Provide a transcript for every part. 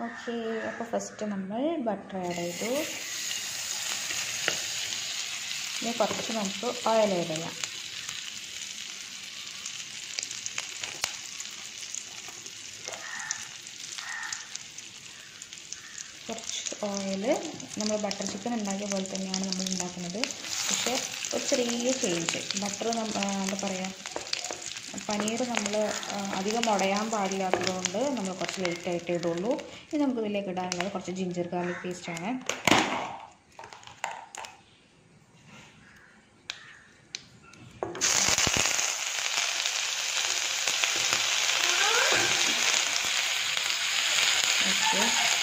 okay അപ്പോൾ first നമ്മൾ butter add ചെയ്തു ഇനി കുറച്ച് നമുക്ക് ഓയിൽ ആഡ് ചെയ്യാം കുറച്ച് ഓയിൽ നമ്മൾ ബട്ടർ ചിക്കൻ ഉണ്ടാക്കിയ പോലെ തന്നെയാണ് നമ്മൾ ഉണ്ടാക്കുന്നത് പക്ഷേ ഒരു ചെറിയ ചേഞ്ച് ബട്ടർ എന്താ പറയുക പനീർ നമ്മൾ അധികം ഉടയാൻ പാടില്ലാത്തതുകൊണ്ട് നമ്മൾ കുറച്ച് ലേറ്റ് ആയിട്ട് ഇടുള്ളൂ ഇനി നമുക്ക് ഇതിലേക്ക് ഇടാനുള്ളത് കുറച്ച് ജിഞ്ചർ ഗാർലിക് പേസ്റ്റാണ് ഓക്കെ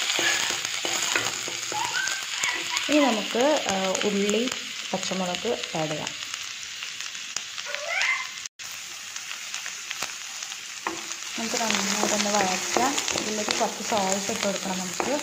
ഇനി നമുക്ക് ഉള്ളി പച്ചമുളക് ആഡ് ചെയ്യാം നമുക്ക് നന്നായിട്ടൊന്ന് വഴറ്റാം ഇതിലേക്ക് കുറച്ച് സോൾട്ട് ഇട്ട് കൊടുക്കണം നമുക്ക്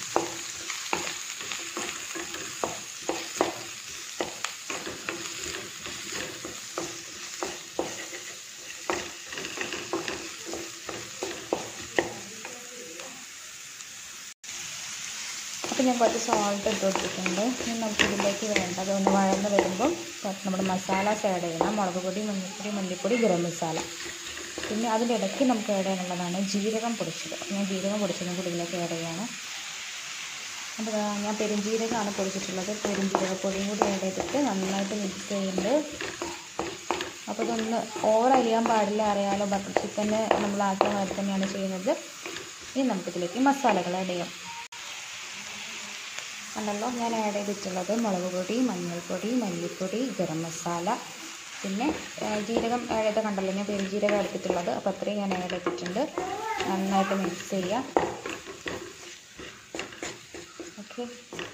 അപ്പോൾ ഞാൻ കുറച്ച് സോൾട്ട് ഇട്ട് കൊടുത്തിട്ടുണ്ട് ഇനി നമുക്ക് ഇതിലേക്ക് വേണ്ടത് ഒന്ന് വഴന്ന് വരുമ്പം നമ്മുടെ മസാലാസ് ആഡ് ചെയ്യണം മുളക് പൊടി മഞ്ഞൾപ്പൊടി മല്ലിപ്പൊടി ഗരം മസാല പിന്നെ അതിൻ്റെ ഇടയ്ക്ക് നമുക്ക് ആഡ് ചെയ്യാനുള്ളതാണ് ജീരകം പൊടിച്ചത് ഞാൻ ജീരകം പൊടിച്ചതും കൂടി ഇതിലേക്ക് ആഡ് ചെയ്യാണ് അപ്പോൾ ഞാൻ പെരുംജീരകമാണ് പൊടിച്ചിട്ടുള്ളത് പെരുംജീരകപ്പൊടിയും കൂടി ആഡ് ചെയ്തിട്ട് നന്നായിട്ട് മിക്സ് ചെയ്യുന്നുണ്ട് അപ്പോൾ ഇതൊന്ന് ഓവർ അരിയാൻ പാടില്ല അറിയാലോ ബട്ടർ ചിക്കന് നമ്മൾ ആക്കിയ മാതിരി തന്നെയാണ് ചെയ്യുന്നത് ഇനി നമുക്കിതിലേക്ക് മസാലകൾ ആഡ് ചെയ്യാം ഉണ്ടല്ലോ ഞാൻ ആഡ് ചെയ്തിട്ടുള്ളത് മുളക് പൊടി മഞ്ഞൾപ്പൊടി മല്ലിപ്പൊടി ഗരം മസാല പിന്നെ ജീരകം ആഡ് ചെയ്ത കണ്ടല്ലോ ഞാൻ പെരുംജീരകം എടുത്തിട്ടുള്ളത് അപ്പോൾ അത്രയും ഞാൻ ആഡ് ചെയ്തിട്ടുണ്ട് നന്നായിട്ട് മിക്സ് ചെയ്യാം ഓക്കെ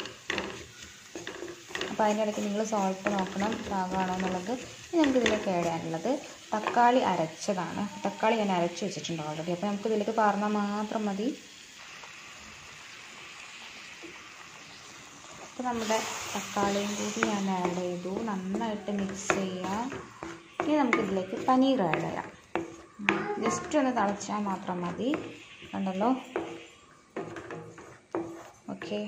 അപ്പോൾ അതിനിടയ്ക്ക് നിങ്ങൾ സോൾട്ട് നോക്കണം പാകമാണോ എന്നുള്ളത് ഇനി നമുക്ക് ഇതിലേക്ക് ആഡ് ചെയ്യാനുള്ളത് തക്കാളി അരച്ചതാണ് തക്കാളി ഞാൻ അരച്ച് വെച്ചിട്ടുണ്ട് ഓൾറെഡി അപ്പോൾ നമുക്ക് ഇതിലേക്ക് പറഞ്ഞാൽ മാത്രം മതി അപ്പോൾ നമ്മുടെ തക്കാളിയും കൂടി ഞാൻ ആഡ് ചെയ്തു നന്നായിട്ട് മിക്സ് ചെയ്യാം ഇനി നമുക്കിതിലേക്ക് പനീർ ആഡ് ചെയ്യാം ജസ്റ്റ് ഒന്ന് തിളച്ചാൽ മാത്രം മതി കണ്ടല്ലോ ഓക്കെ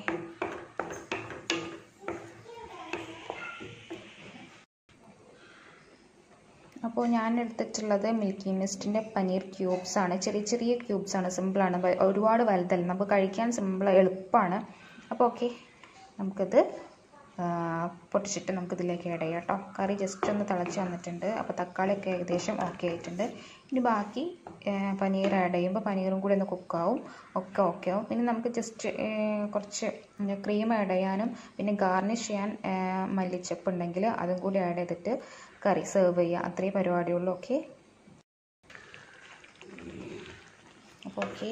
അപ്പോൾ ഞാൻ എടുത്തിട്ടുള്ളത് മിൽക്കി മിസ്റ്റിൻ്റെ പനീർ ക്യൂബ്സ് ആണ് ചെറിയ ചെറിയ ക്യൂബ്സ് ആണ് സിമ്പിളാണ് ഒരുപാട് വലുതല്ല നമുക്ക് കഴിക്കാൻ സിമ്പിൾ എളുപ്പമാണ് അപ്പോൾ ഓക്കെ നമുക്കിത് പൊട്ടിച്ചിട്ട് നമുക്കിതിലേക്ക് ആഡ് ചെയ്യാം കേട്ടോ കറി ജസ്റ്റ് ഒന്ന് തിളച്ച് വന്നിട്ടുണ്ട് അപ്പോൾ തക്കാളിയൊക്കെ ഏകദേശം ഓക്കെ ആയിട്ടുണ്ട് ഇനി ബാക്കി പനീർ ആഡ് ചെയ്യുമ്പോൾ പനീറും കൂടി ഒന്ന് കുക്കാവും ഒക്കെ ഓക്കെ ആവും പിന്നെ നമുക്ക് ജസ്റ്റ് കുറച്ച് ക്രീം ആഡ് ചെയ്യാനും പിന്നെ ഗാർണിഷ് ചെയ്യാൻ മല്ലിച്ചപ്പ് ഉണ്ടെങ്കിൽ അതും കൂടി ആഡ് ചെയ്തിട്ട് കറി സെർവ് ചെയ്യുക അത്രയും പരിപാടിയുള്ളൂ ഓക്കെ അപ്പോൾ ഓക്കെ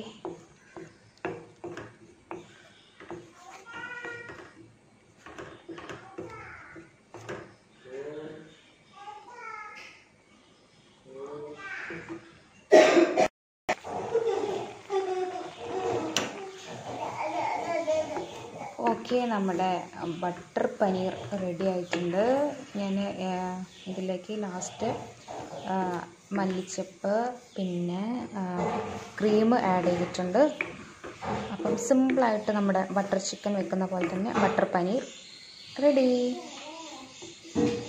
ഓക്കെ നമ്മുടെ ബട്ടർ പനീർ റെഡി ആയിട്ടുണ്ട് ഞാൻ ഇതിലേക്ക് ലാസ്റ്റ് മല്ലിച്ചപ്പ് പിന്നെ ക്രീം ആഡ് ചെയ്തിട്ടുണ്ട് അപ്പം സിമ്പിളായിട്ട് നമ്മുടെ ബട്ടർ ചിക്കൻ വെക്കുന്ന പോലെ തന്നെ ബട്ടർ പനീർ റെഡി